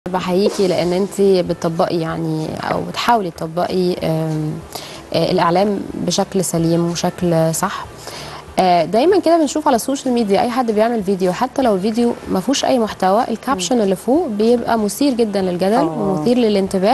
بحييكي لان انت بتطبقي يعني او بتحاولي تطبقي آم، آه، الاعلام بشكل سليم وشكل صح آه، دايما كده بنشوف على السوشيال ميديا اي حد بيعمل فيديو حتى لو الفيديو ما فيهوش اي محتوى الكابشن اللي فوق بيبقى مثير جدا للجدل آه. ومثير للانتباه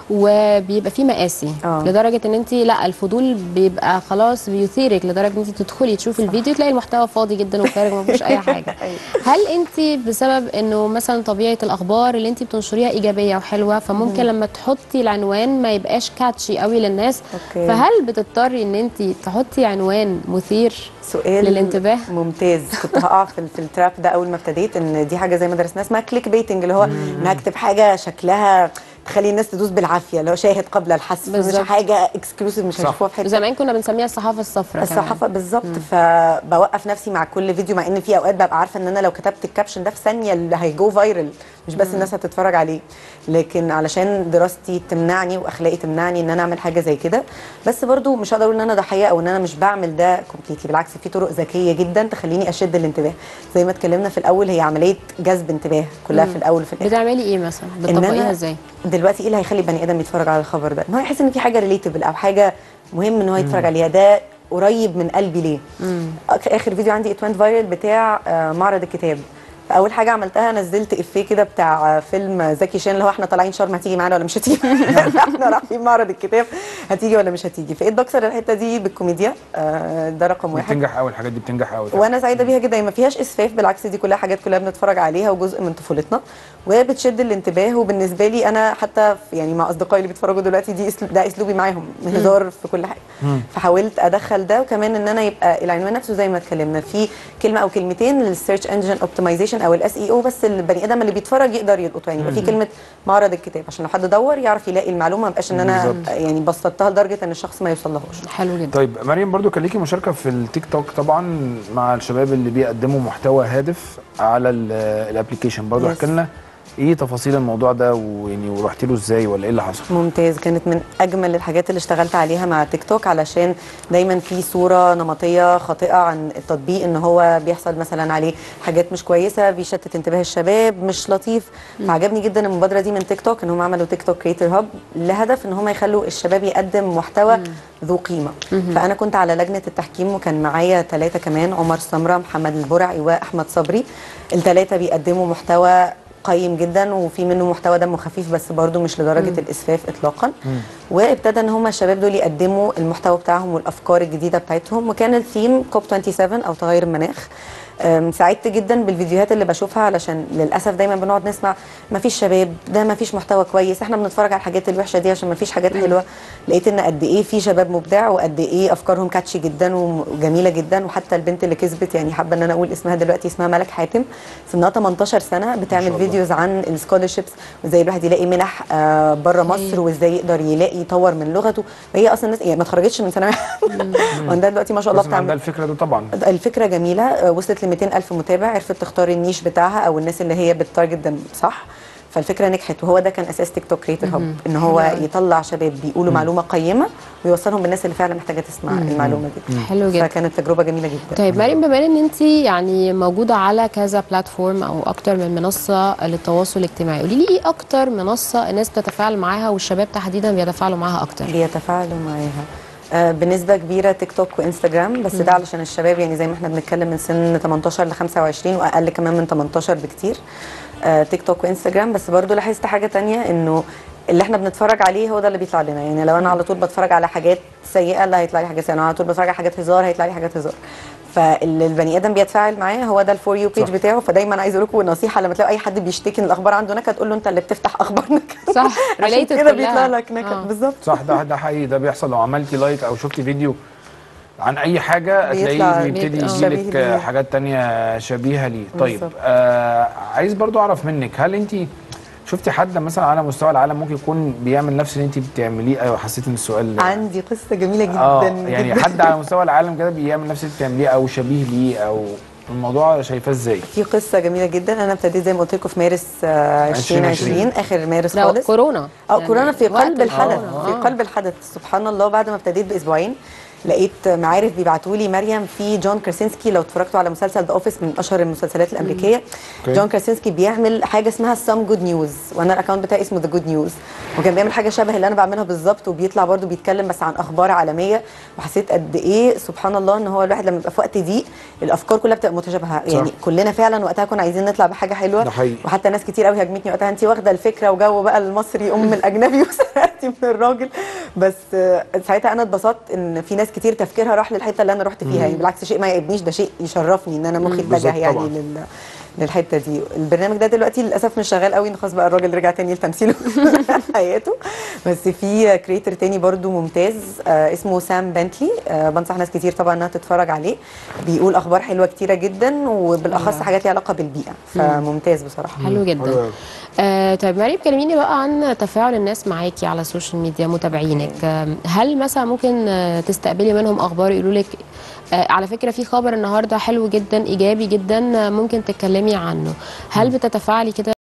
وبيبقى فيه مقاسي آه. لدرجه ان انت لا الفضول بيبقى خلاص بيثيرك لدرجه ان انت تدخلي تشوفي الفيديو تلاقي المحتوى فاضي جدا وفارغ ما فيهوش اي حاجه أيوة. هل انت بسبب انه مثلا طبيعه الاخبار اللي انت بتنشريها ايجابيه وحلوه فممكن لما تحطي العنوان ما يبقاش كاتشي قوي للناس أوكي. فهل بتضطري ان انت تحطي عنوان مثير سؤال للانتباه؟ ممتاز كنت هقع في, في التراب ده اول ما ابتديت ان دي حاجه زي ما درسناها اسمها كليك بيتنج اللي هو ان هكتب حاجه شكلها تخلي الناس تدوس بالعافيه اللي هو شاهد قبل الحذف مش بالظبط. حاجه اكسكلوسيف مش صح. هيشوفوها في حته زمان كنا بنسميها الصحافه الصفراء كمان. الصحافه بالظبط فبوقف نفسي مع كل فيديو مع ان في اوقات ببقى عارفه ان انا لو كتبت الكابشن ده في ثانيه اللي هيجو فايرل مش بس الناس هتتفرج عليه لكن علشان دراستي تمنعني واخلاقي تمنعني ان انا اعمل حاجه زي كده بس برضو مش هقدر اقول ان انا ضحيه او ان انا مش بعمل ده كومبليتلي بالعكس في طرق ذكيه جدا تخليني اشد الانتباه زي ما اتكلمنا في الاول هي عمليه جذب انتباه كلها في الاول وفي الاخر بتعملي ايه مثلا إن بتطبقيها أنا ازاي دلوقتي ايه اللي هيخلي بني ادم يتفرج على الخبر ده ان هو يحس ان في حاجه ريليتبل او حاجه مهم ان هو يتفرج عليها ده قريب من قلبي ليه آخ- اخر فيديو عندي ات فايرل بتاع آه، معرض الكتاب فاول حاجه عملتها نزلت افيه كده بتاع آه، فيلم زكي شان اللي هو احنا طالعين شرم هتيجي معانا ولا مش هتيجي احنا رايحين معرض الكتاب هتيجي ولا مش هتيجي فايت بكسر الحته دي بالكوميديا آه، ده رقم واحد بتنجح قوي الحاجات دي بتنجح قوي وانا سعيده بيها جدا هي ما فيهاش اسفاف بالعكس دي كلها حاجات كلها بنتفرج عليها وجزء من طفولتنا وبتشد الانتباه وبالنسبه لي انا حتى في يعني مع اصدقائي اللي بيتفرجوا دلوقتي دي اسلوب ده اسلوبي معاهم هزار في كل حاجه فحاولت ادخل ده وكمان ان انا يبقى العنوان نفسه زي ما اتكلمنا في كلمه او كلمتين للسيرش انجن اوبتمايزيشن او الاس اي او بس البني ادم اللي بيتفرج يقدر يلقطه يعني يبقى في كلمه معرض الكتاب عشان لو حد دور يعرف يلاقي المعلومه ما يبقاش ان انا بالظبط. يعني بسطتها لدرجه ان الشخص ما يوصلهاش حلو جدا طيب مريم برضو كان ليكي مشاركه في التيك توك طبعا مع الشباب اللي بيقدموا محتوى هادف على الابلكيشن برضو Yes. احكي لنا ايه تفاصيل الموضوع ده ويعني ورحتي له ازاي ولا ايه اللي حصل ممتاز كانت من اجمل الحاجات اللي اشتغلت عليها مع تيك توك علشان دايما في صوره نمطيه خاطئه عن التطبيق ان هو بيحصل مثلا عليه حاجات مش كويسه بيشتت انتباه الشباب مش لطيف فعجبني جدا المبادره دي من تيك توك ان هم عملوا تيك توك كريتور هاب لهدف ان هم يخلوا الشباب يقدم محتوى ذو قيمه فانا كنت على لجنه التحكيم وكان معايا ثلاثه كمان عمر سمره محمد البرعي واحمد صبري الثلاثه بيقدموا محتوى قيم جدا وفي منه محتوى دمه خفيف بس برضو مش لدرجه الاسفاف اطلاقا وابتدى ان هم الشباب دول يقدموا المحتوى بتاعهم والافكار الجديده بتاعتهم وكان الثيم كوب 27 او تغير المناخ أم، سعدت جدا بالفيديوهات اللي بشوفها علشان للاسف دايما بنقعد نسمع ما فيش شباب ده ما فيش محتوى كويس احنا بنتفرج على الحاجات الوحشه دي عشان ما فيش حاجات حلوه لقيت ان قد ايه في شباب مبدع وقد ايه افكارهم كاتشي جدا وجميله جدا وحتى البنت اللي كسبت يعني حابه ان انا اقول اسمها دلوقتي اسمها ملك حاتم سنها 18 سنه بتعمل الله. فيديوز عن السكولرشيبس وازاي الواحد يلاقي منح آه بره مصر وازاي يقدر يلاقي يطور من لغته وهي اصلا الناس يعني ما اتخرجتش من ثانويه وعندها دلوقتي ما شاء الله بس عندها بتعمل الفكره ده طبعا الفكره جميله آه، وصلت ل 200 الف متابع عرفت تختار النيش بتاعها او الناس اللي هي بتارجت ده صح فالفكره نجحت وهو ده كان اساس تيك توك كريتور هاب ان هو يطلع شباب بيقولوا معلومه قيمه ويوصلهم بالناس اللي فعلا محتاجه تسمع المعلومه دي حلو جدا فكانت تجربه جميله جدا طيب مريم بما ان انت يعني موجوده على كذا بلاتفورم او اكتر من منصه للتواصل الاجتماعي قولي لي ايه اكتر منصه الناس بتتفاعل معاها والشباب تحديدا بيتفاعلوا معاها اكتر بيتفاعلوا معاها آه، بنسبة كبيرة تيك توك وانستجرام بس ده علشان الشباب يعني زي ما احنا بنتكلم من سن 18 ل 25 واقل كمان من 18 بكتير آه، تيك توك وانستجرام بس برضو لاحظت حاجة تانية انه اللي احنا بنتفرج عليه هو ده اللي بيطلع لنا يعني لو انا على طول بتفرج على حاجات سيئة اللي هيطلع لي حاجات سيئة لو انا على طول بتفرج على حاجات هزار هيطلع لي حاجات هزار فاللي البني ادم بيتفاعل معاه هو ده الفور يو بيج صح. بتاعه فدايما عايز اقول لكم نصيحه لما تلاقوا اي حد بيشتكي ان الاخبار عنده نكد تقول له انت اللي بتفتح اخبار نكد صح عشان related كده كلها. بيطلع لك نكد آه. بالظبط صح ده ده حقيقي ده بيحصل لو عملتي لايك او شفتي فيديو عن اي حاجه بيطلع هتلاقيه بيبتدي بيك- آه. يجيلك شبيه ليه. حاجات تانية شبيهه ليه طيب بالظبط. آه عايز برضو اعرف منك هل انت شفتي حد مثلا على مستوى العالم ممكن يكون بيعمل نفس اللي انت بتعمليه ايوه حسيت ان السؤال عندي قصه جميله جدا اه يعني جداً. حد على مستوى العالم كده بيعمل نفس اللي بتعمليه او شبيه ليه او الموضوع شايفاه ازاي في قصه جميله جدا انا ابتديت زي ما قلت لكم في مارس آه، 2020 2020. اخر مارس ده خالص كورونا اه يعني كورونا في وقت قلب الحدث الكورونا. في آه. قلب الحدث سبحان الله بعد ما ابتديت باسبوعين لقيت معارف بيبعتوا لي مريم في جون كراسينسكي لو اتفرجتوا على مسلسل ذا اوفيس من اشهر المسلسلات الامريكيه أوكي. جون كراسينسكي بيعمل حاجه اسمها سام جود نيوز وانا الاكونت بتاعي اسمه ذا جود نيوز وكان بيعمل حاجه شبه اللي انا بعملها بالظبط وبيطلع برضو بيتكلم بس عن اخبار عالميه وحسيت قد ايه سبحان الله ان هو الواحد لما يبقى في وقت ضيق الافكار كلها بتبقى متشابهه يعني كلنا فعلا وقتها كنا عايزين نطلع بحاجه حلوه ده حقيقي. وحتى ناس كتير قوي هاجمتني وقتها انت واخده الفكره وجو بقى المصري ام الاجنبي وسرقتي من الراجل بس آه، ساعتها انا اتبسطت ان في ناس كتير تفكيرها راح للحته اللي انا رحت فيها يعني بالعكس شيء ما يعيبنيش ده شيء يشرفني ان انا مخي اتجه بالظبط يعني طبعاً. لل للحته دي البرنامج ده دلوقتي للاسف مش شغال قوي إن خلاص بقى الراجل رجع تاني لتمثيله حياته بس في كريتور تاني برضو ممتاز آه اسمه سام بنتلي آه بنصح ناس كتير طبعا انها تتفرج عليه بيقول اخبار حلوه كتيره جدا وبالاخص حاجات ليها علاقه بالبيئه فممتاز بصراحه حلو حلو جدا أوي. آه طيب مريم كلميني بقى عن تفاعل الناس معاكي على السوشيال ميديا متابعينك آم، هل مثلا ممكن آه، تستقبلي منهم اخبار يقولوا لك آه على فكره في خبر النهارده حلو جدا ايجابي جدا آه، ممكن تتكلمي عنه هل بتتفاعلي كده